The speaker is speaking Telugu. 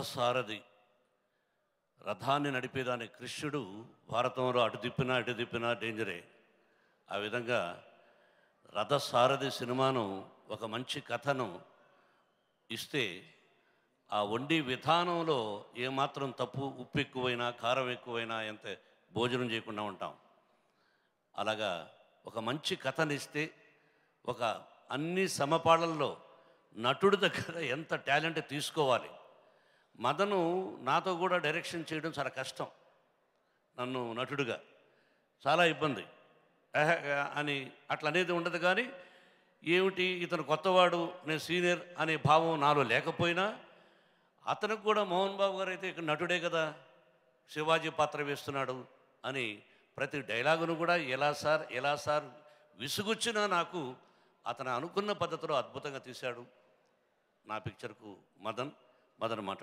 సారథి రథాన్ని నడిపేదాని కృష్ణుడు భారతంలో అటు తిప్పినా ఇటు తిప్పినా డేంజరే ఆ విధంగా రథసారథి సినిమాను ఒక మంచి కథను ఇస్తే ఆ వండి విధానంలో ఏమాత్రం తప్పు ఉప్పు ఎక్కువైనా కారం ఎక్కువైనా ఎంత భోజనం చేయకుండా ఉంటాం అలాగా ఒక మంచి కథనిస్తే ఒక అన్ని సమపాళల్లో నటుడి దగ్గర ఎంత టాలెంట్ తీసుకోవాలి మదను నాతో కూడా డైరెక్షన్ చేయడం చాలా కష్టం నన్ను నటుడుగా చాలా ఇబ్బంది ఆహా, అని అట్లా అనేది ఉండదు కానీ ఏమిటి ఇతను కొత్తవాడు నేను సీనియర్ అనే భావం నాలో లేకపోయినా అతనికి కూడా మోహన్ బాబు గారు అయితే ఇక్కడ నటుడే కదా శివాజీ పాత్ర వేస్తున్నాడు అని ప్రతి డైలాగును కూడా ఎలా సార్ ఎలా సార్ విసుగొచ్చినా నాకు అతను అనుకున్న పద్ధతిలో అద్భుతంగా తీశాడు నా పిక్చర్కు మదన్ మదన్ మాట